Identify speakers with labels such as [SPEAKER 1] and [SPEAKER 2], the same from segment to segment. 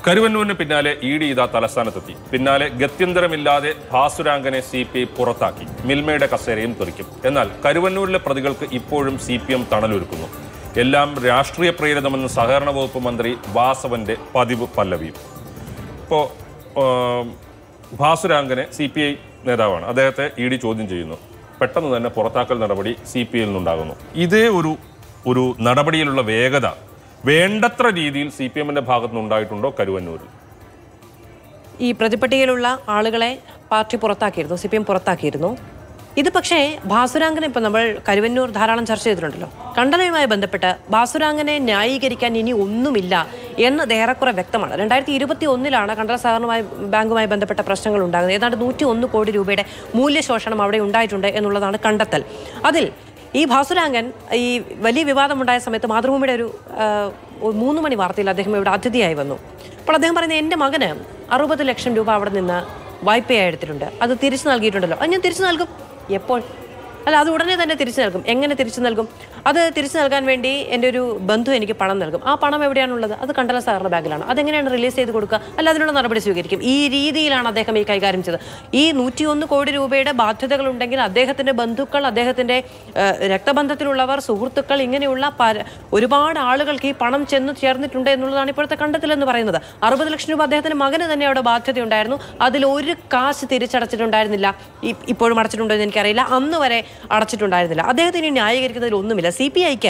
[SPEAKER 1] കരുവന്നൂരിന് പിന്നാലെ E D ഇതാ തലസ്ഥാനത്തെത്തി പിന്നാലെ ഗത്യന്തരമില്ലാതെ ഭാസുരാങ്കനെ സി പി ഐ പുറത്താക്കി മിൽമയുടെ കസേരയും തെറിക്കും എന്നാൽ കരുവന്നൂരിലെ പ്രതികൾക്ക് ഇപ്പോഴും സി പി എം തണലൊരുക്കുന്നു എല്ലാം രാഷ്ട്രീയ പ്രേരിതമെന്ന് സഹകരണ വകുപ്പ് മന്ത്രി വാസവന്റെ പതിവ് പല്ലവിയും ഇപ്പോൾ ഭാസുരാങ്കനെ സി പി ഐ നേതാവാണ് അദ്ദേഹത്തെ ഇ ഡി ചോദ്യം ചെയ്യുന്നു പെട്ടെന്ന് തന്നെ പുറത്താക്കൽ നടപടി സി പി ഐയിൽ നിന്നുണ്ടാകുന്നു ഇതേ ഒരു ഒരു നടപടിയിലുള്ള വേഗത വേണ്ടത്ര രീതിയിൽ സി പി എമ്മിന്റെ ഭാഗത്തു നിന്നുണ്ടായിട്ടുണ്ടോ കരുവന്നൂരിൽ
[SPEAKER 2] ഈ പ്രതിപട്ടികയിലുള്ള ആളുകളെ പാർട്ടി പുറത്താക്കിയിരുന്നു സി പി എം പുറത്താക്കിയിരുന്നു ഇത് പക്ഷേ ഭാസുരാങ്കനെ ഇപ്പം നമ്മൾ കരുവന്നൂർ ധാരാളം ചർച്ച ചെയ്തിട്ടുണ്ടല്ലോ കണ്ടനയുമായി ബന്ധപ്പെട്ട് ഭാസുരാങ്കനെ ന്യായീകരിക്കാൻ ഇനി ഒന്നുമില്ല എന്നത് ഏറെക്കുറെ വ്യക്തമാണ് രണ്ടായിരത്തി ഇരുപത്തി ഒന്നിലാണ് കണ്ടല സഹകരണമായി ബാങ്കുമായി ബന്ധപ്പെട്ട പ്രശ്നങ്ങൾ ഉണ്ടാകുന്നത് ഏതാണ്ട് നൂറ്റി ഒന്ന് കോടി രൂപയുടെ മൂല്യശോഷണം അവിടെ ഉണ്ടായിട്ടുണ്ട് എന്നുള്ളതാണ് കണ്ടെത്തൽ അതിൽ ഈ ഭാസുരാങ്കൻ ഈ വലിയ വിവാദമുണ്ടായ സമയത്ത് മാതൃഭൂമിയുടെ ഒരു ആ, ഒരു മൂന്ന് മണി വാർത്തയിൽ അദ്ദേഹം ഇവിടെ അതിഥിയായി വന്നു അപ്പോൾ അദ്ദേഹം പറയുന്നത് എൻ്റെ മകന് അറുപത് ലക്ഷം രൂപ അവിടെ നിന്ന് വായ്പയായി എടുത്തിട്ടുണ്ട് അത് തിരിച്ചു നൽകിയിട്ടുണ്ടല്ലോ അത് ഞാൻ തിരിച്ചു നൽകും എപ്പോൾ അല്ല അത് ഉടനെ തന്നെ തിരിച്ചു നൽകും എങ്ങനെ തിരിച്ചു നൽകും അത് തിരിച്ചു നൽകാൻ വേണ്ടി എൻ്റെ ഒരു ബന്ധു എനിക്ക് പണം നൽകും ആ പണം എവിടെയാണുള്ളത് അത് കണ്ടല സഹകരണ ബാങ്കിലാണ് അതെങ്ങനെയാണ് റിലീസ് ചെയ്ത് കൊടുക്കുക അല്ല അതിനുള്ള നടപടി സ്വീകരിക്കും ഈ രീതിയിലാണ് അദ്ദേഹം ഈ കൈകാര്യം ചെയ്തത് ഈ നൂറ്റിയൊന്ന് കോടി രൂപയുടെ ബാധ്യതകൾ ഉണ്ടെങ്കിൽ അദ്ദേഹത്തിൻ്റെ ബന്ധുക്കൾ അദ്ദേഹത്തിൻ്റെ ഏഹ്, രക്തബന്ധത്തിലുള്ളവർ സുഹൃത്തുക്കൾ ഇങ്ങനെയുള്ള പര ഒരുപാട് ആളുകൾക്ക് ഈ പണം ചെന്ന് ചേർന്നിട്ടുണ്ട് എന്നുള്ളതാണ് ഇപ്പോഴത്തെ കണ്ടെത്തലെന്ന് പറയുന്നത് അറുപത് ലക്ഷം രൂപ അദ്ദേഹത്തിന്റെ മകന് തന്നെ അവിടെ ബാധ്യതയുണ്ടായിരുന്നു അതിൽ ഒരു കാശ് തിരിച്ചടച്ചിട്ടുണ്ടായിരുന്നില്ല ഇ- ഇപ്പോഴും അടച്ചിട്ടുണ്ടോ എന്ന് എനിക്കറിയില്ല അന്ന് വരെ അടച്ചിട്ടുണ്ടായിരുന്നില്ല അദ്ദേഹത്തിന് ന്യായീകരിക്കുന്നതിൽ ഒന്നുമില്ല സി പി ഐക്ക്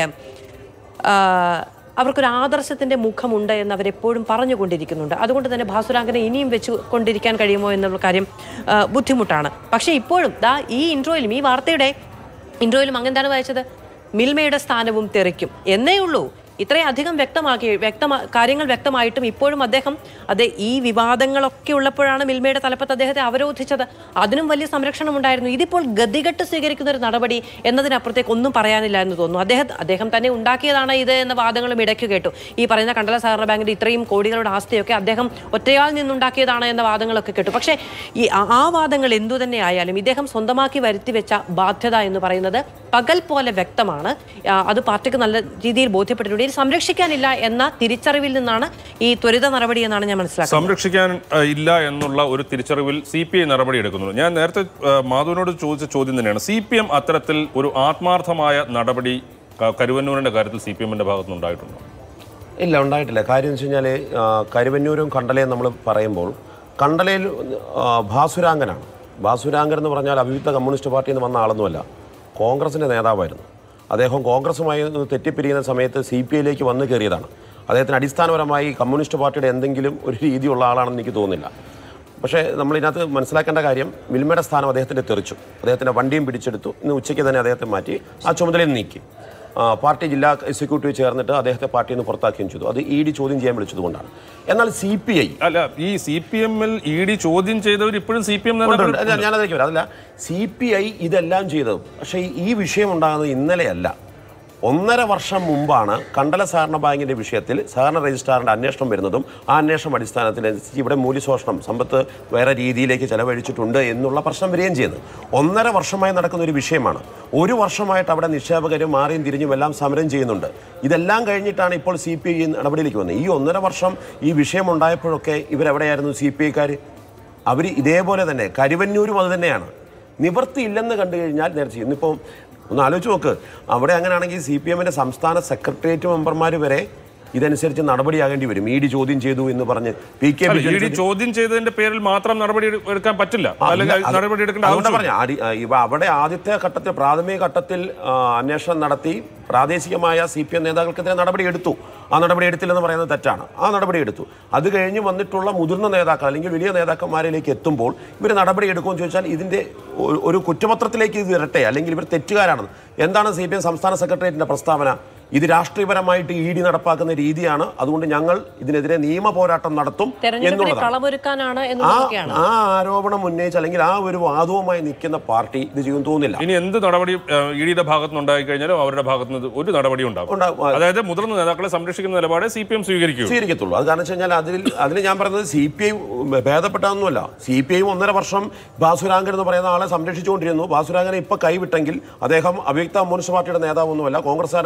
[SPEAKER 2] അവർക്കൊരു ആദർശത്തിന്റെ മുഖമുണ്ട് എന്ന് അവരെപ്പോഴും പറഞ്ഞുകൊണ്ടിരിക്കുന്നുണ്ട് അതുകൊണ്ട് തന്നെ ഭാസുരാങ്കനെ ഇനിയും വെച്ച് കൊണ്ടിരിക്കാൻ കഴിയുമോ എന്നുള്ള കാര്യം ആ, ബുദ്ധിമുട്ടാണ് പക്ഷേ ഇപ്പോഴും ദാ ഈ ഇൻട്രോയിലും ഈ വാർത്തയുടെ ഇൻട്രോയിലും അങ്ങെന്താണ് വായിച്ചത് മിൽമയുടെ സ്ഥാനവും തെറിക്കും എന്നേ ഉള്ളൂ ഇത്രയും അധികം വ്യക്തമാക്കി വ്യക്തമാ കാര്യങ്ങൾ വ്യക്തമായിട്ടും ഇപ്പോഴും അദ്ദേഹം അതെ ഈ വിവാദങ്ങളൊക്കെ ഉള്ളപ്പോഴാണ് മിൽമയുടെ തലപ്പത്ത് അദ്ദേഹത്തെ അവരോധിച്ചത് അതിനും വലിയ സംരക്ഷണം ഉണ്ടായിരുന്നു ഇതിപ്പോൾ ഗതികെട്ട് സ്വീകരിക്കുന്ന ഒരു നടപടി എന്നതിനപ്പുറത്തേക്ക് ഒന്നും പറയാനില്ല എന്ന് തോന്നുന്നു അദ്ദേഹം അദ്ദേഹം തന്നെ ഉണ്ടാക്കിയതാണ് ഇത് എന്ന വാദങ്ങളും ഇടയ്ക്ക് കേട്ടു ഈ പറയുന്ന കണ്ടല സഹകരണ ബാങ്കിന്റെ ഇത്രയും കോടികളുടെ ആസ്തിയൊക്കെ അദ്ദേഹം ഒറ്റയാൾ നിന്നുണ്ടാക്കിയതാണ് എന്ന വാദങ്ങളൊക്കെ കേട്ടു പക്ഷേ ഈ ആ- ആ വാദങ്ങൾ എന്തു തന്നെ ആയാലും ഇദ്ദേഹം സ്വന്തമാക്കി വരുത്തി വെച്ച ബാധ്യത എന്ന് പറയുന്നത് പകൽ പോലെ വ്യക്തമാണ് ആ, അത് പാർട്ടിക്ക് നല്ല രീതിയിൽ ബോധ്യപ്പെട്ടിട്ടുണ്ട് ഇത് സംരക്ഷിക്കാനില്ല എന്ന തിരിച്ചറിവിൽ നിന്നാണ് ഈ ത്വരിത നടപടി എന്നാണ് ഞാൻ മനസ്സിലാക്കുന്നത്
[SPEAKER 1] സംരക്ഷിക്കാൻ ആ, ഇല്ല എന്നുള്ള ഒരു തിരിച്ചറിവിൽ സി പി ഐ നടപടി എടുക്കുന്നുള്ളൂ ഞാൻ നേരത്തെ ആ, മാധുവിനോട് ചോദിച്ച ചോദ്യം തന്നെയാണ് സി പി എം അത്തരത്തിൽ ഒരു ആത്മാർത്ഥമായ നടപടി ക- കരുവന്നൂരിന്റെ കാര്യത്തിൽ സി പി എമ്മിന്റെ ഭാഗത്തുനിന്ന് ഉണ്ടായിട്ടുണ്ടോ
[SPEAKER 3] ഇല്ല ഉണ്ടായിട്ടില്ല കാര്യം എന്ന് വെച്ച് കഴിഞ്ഞാൽ കരുവന്നൂരും കണ്ടലയും നമ്മൾ പറയുമ്പോൾ കണ്ടലയിൽ ആ, ഭാസുരാങ്കനാണ് ഭാസുരാങ്കൻ എന്ന് പറഞ്ഞാൽ അഭിയുക്ത കമ്മ്യൂണിസ്റ്റ് പാർട്ടിയിൽ നിന്ന് വന്ന ആളൊന്നുമല്ല കോൺഗ്രസിൻ്റെ നേതാവായിരുന്നു അദ്ദേഹം കോൺഗ്രസുമായി ഒന്ന് തെറ്റിപ്പിരിയുന്ന സമയത്ത് സി പി ഐയിലേക്ക് വന്നു കയറിയതാണ് അദ്ദേഹത്തിന് അടിസ്ഥാനപരമായി കമ്മ്യൂണിസ്റ്റ് പാർട്ടിയുടെ എന്തെങ്കിലും ഒരു രീതിയുള്ള ആളാണെന്ന് എനിക്ക് തോന്നുന്നില്ല പക്ഷേ നമ്മൾ ഇതിനകത്ത് മനസ്സിലാക്കേണ്ട കാര്യം മിൽമയുടെ സ്ഥാനം അദ്ദേഹത്തിൻ്റെ തെറിച്ചു അദ്ദേഹത്തിൻ്റെ വണ്ടിയും പിടിച്ചെടുത്തു ഇന്ന് ഉച്ചയ്ക്ക് തന്നെ അദ്ദേഹത്തെ മാറ്റി ആ ചുമതലയിൽ നിന്ന് നീക്കി ആ, പാർട്ടി ജില്ലാ എക്സിക്യൂട്ടീവ് ചേർന്നിട്ട് അദ്ദേഹത്തെ പാർട്ടിയിൽ നിന്ന് പുറത്താക്കുകയും ചെയ്തു അത് ഇ ഡി ചോദ്യം ചെയ്യാൻ വിളിച്ചതുകൊണ്ടാണ് എന്നാൽ സി പി ഐ
[SPEAKER 1] അല്ല ഈ സി പി എമ്മിൽ ഇ ഡി ചോദ്യം ചെയ്തവർ ഇപ്പോഴും സി പി എം നേതാക്കൾ
[SPEAKER 3] ഞാനതേക്ക് വരാം അതല്ല സി പി ഐ ഇതെല്ലാം ചെയ്തത് പക്ഷേ ഈ വിഷയം ഉണ്ടാകുന്നത് ഇന്നലെയല്ല ഒന്നര വർഷം മുമ്പാണ് കണ്ടല സഹകരണ ബാങ്കിന്റെ വിഷയത്തിൽ സഹകരണ രജിസ്ട്രാറിന്റെ അന്വേഷണം വരുന്നതും ആ അന്വേഷണം അടിസ്ഥാനത്തിൽ ഇവിടെ മൂല്യശോഷണം സമ്പത്ത് വേറെ രീതിയിലേക്ക് ചെലവഴിച്ചിട്ടുണ്ട് എന്നുള്ള പ്രശ്നം വരികയും ചെയ്യുന്നത് ഒന്നര വർഷമായി നടക്കുന്ന ഒരു വിഷയമാണ് ഒരു വർഷമായിട്ട് അവിടെ നിക്ഷേപകരും മാറിയും തിരിഞ്ഞും എല്ലാം സമരം ചെയ്യുന്നുണ്ട് ഇതെല്ലാം കഴിഞ്ഞിട്ടാണ് ഇപ്പോൾ സി പി ഐ നടപടിയിലേക്ക് വന്നത് ഈ ഒന്നര വർഷം ഈ വിഷയം ഉണ്ടായപ്പോഴൊക്കെ ഇവരെവിടെയായിരുന്നു സി പി ഐക്കാർ അവർ ഇതേപോലെ തന്നെ കരുവന്നൂരും അത് തന്നെയാണ് നിവൃത്തിയില്ലെന്ന് കണ്ടു കഴിഞ്ഞാൽ നേരെ ചെയ്യും ഇന്നിപ്പോൾ ഒന്ന് ആലോചിച്ച് നോക്ക് അവിടെ അങ്ങനെയാണെങ്കിൽ സി പി എമ്മിൻ്റെ സംസ്ഥാന സെക്രട്ടേറിയറ്റ് മെമ്പർമാർ വരെ ഇതനുസരിച്ച് നടപടിയാകേണ്ടി വരും ഇ ഡി ചോദ്യം ചെയ്തു എന്ന് പറഞ്ഞ് പി കെ
[SPEAKER 1] അല്ല, ഇ ഡി ചോദ്യം ചെയ്തതിന്റെ പേരിൽ മാത്രം നടപടി എടു- എടുക്കാൻ പറ്റില്ല അല്ലെങ്കിൽ നടപടി എടുക്കേണ്ട
[SPEAKER 3] അതുകൊണ്ട്
[SPEAKER 1] ആവശ്യം
[SPEAKER 3] പറഞ്ഞ ആടി- ആ, ഇവ അവിടെ ആദ്യത്തെ ഘട്ടത്തിൽ പ്രാഥമിക ഘട്ടത്തിൽ ആ, അന്വേഷണം നടത്തി പ്രാദേശികമായ സി പി എം നേതാക്കൾക്കെതിരെ നടപടി എടുത്തു ആ നടപടി എടുത്തില്ലെന്ന് പറയുന്നത് തെറ്റാണ് ആ നടപടി എടുത്തു അത് കഴിഞ്ഞ് വന്നിട്ടുള്ള മുതിർന്ന നേതാക്കൾ അല്ലെങ്കിൽ വലിയ നേതാക്കന്മാരിലേക്ക് എത്തുമ്പോൾ ഇവർ നടപടി എടുക്കുമെന്ന് ചോദിച്ചാൽ ഇതിന്റെ ഒരു- ഒരു കുറ്റപത്രത്തിലേക്ക് ഇത് ഇരട്ടെ അല്ലെങ്കിൽ ഇവർ തെറ്റുകാരാണെന്ന് എന്താണ് സി പി എം സംസ്ഥാന സെക്രട്ടേറിയറ്റിന്റെ പ്രസ്താവന ഇത് രാഷ്ട്രീയപരമായിട്ട് ഇ ഡി നടപ്പാക്കുന്ന രീതിയാണ് അതുകൊണ്ട് ഞങ്ങൾ ഇതിനെതിരെ നിയമ പോരാട്ടം നടത്തും
[SPEAKER 2] തെരഞ്ഞെടുപ്പിനെ
[SPEAKER 3] എന്നുള്ളതാണ്
[SPEAKER 2] കളമൊരുക്കാനാണ്
[SPEAKER 3] ആ
[SPEAKER 2] എന്നുള്ളതൊക്കെയാണ്
[SPEAKER 3] ആ ആരോപണം ഉന്നയിച്ച് അല്ലെങ്കിൽ ആ ഒരു വാദവുമായി നിൽക്കുന്ന പാർട്ടി ഇത് ചെയ്യും തോന്നില്ല
[SPEAKER 1] ഇനി എന്ത് നടപടി ഇ ഡിയുടെ ഭാഗത്ത് നിന്ന് ഉണ്ടായി കഴിഞ്ഞാലും അവരുടെ ഭാഗത്ത് നിന്ന് ഒരു നടപടി ഉണ്ടാകും
[SPEAKER 3] ഉണ്ടാവും.
[SPEAKER 1] അതായത് മുതിർന്ന നേതാക്കളെ സംരക്ഷിക്കുന്ന നിലപാട് സി പി എം സ്വീകരിക്കും
[SPEAKER 3] സ്വീകരിക്കത്തുള്ളൂ അത് കാരണം വെച്ച് കഴിഞ്ഞാൽ അതിൽ അതിൽ ഞാൻ പറയുന്നത് സി പി ഐ ഭേദപ്പെട്ടതൊന്നുമല്ല സി പി ഐ ഒന്നര വർഷം ബാസുരാങ്കൻ എന്ന് പറയുന്ന ആളെ സംരക്ഷിച്ചുകൊണ്ടിരുന്നു ബാസുരാങ്കനെ ഇപ്പൊ കൈവിട്ടെങ്കിൽ അദ്ദേഹം അഭിയുക്ത കമ്മ്യൂണിസ്റ്റ് പാർട്ടിയുടെ നേതാവൊന്നുമല്ല കോൺഗ്രസ്സുകാരുടെ
[SPEAKER 2] മാത്രമല്ല
[SPEAKER 3] നേതാവ്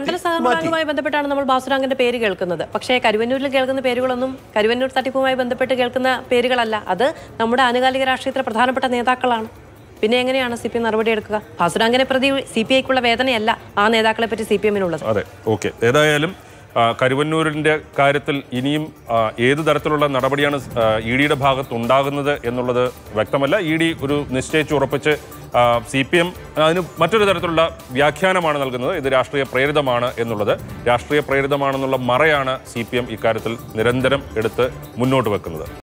[SPEAKER 2] കണ്ടല സഹകരണ
[SPEAKER 3] മാറ്റി
[SPEAKER 2] ബാങ്കുമായി ബന്ധപ്പെട്ടാണ് നമ്മൾ ബാസുരാങ്കിന്റെ പേര് കേൾക്കുന്നത് പക്ഷേ കരുവന്നൂരിൽ കേൾക്കുന്ന പേരുകളൊന്നും കരുവന്നൂർ തട്ടിപ്പുമായി ബന്ധപ്പെട്ട് കേൾക്കുന്ന പേരുകളല്ല അത് നമ്മുടെ ആനുകാലിക രാഷ്ട്രീയത്തിലെ പ്രധാനപ്പെട്ട നേതാക്കളാണ് പിന്നെ എങ്ങനെയാണ് സി പി എം നടപടിയെടുക്കുക ബാസുരാങ്കിനെ പ്രതി സി പി ഐക്കുള്ള വേദനയല്ല ആ നേതാക്കളെ പറ്റി സി പി എമ്മിനുള്ളത്
[SPEAKER 1] അതെ ഓക്കെ ഏതായാലും ആ, കരുവന്നൂരിന്റെ കാര്യത്തിൽ ഇനിയും ആ, ഏത് തരത്തിലുള്ള നടപടിയാണ് ഇ ഡിയുടെ ഭാഗത്ത് ഉണ്ടാകുന്നത് എന്നുള്ളത് വ്യക്തമല്ല ഇ ഡി ഒരു നിശ്ചയിച്ച് ഉറപ്പിച്ച് സി പി എം അതിന് മറ്റൊരു തരത്തിലുള്ള വ്യാഖ്യാനമാണ് നൽകുന്നത് ഇത് രാഷ്ട്രീയ പ്രേരിതമാണ് എന്നുള്ളത് രാഷ്ട്രീയ പ്രേരിതമാണെന്നുള്ള മറയാണ് സി പി എം ഇക്കാര്യത്തിൽ നിരന്തരം എടുത്ത് മുന്നോട്ട് വെക്കുന്നത്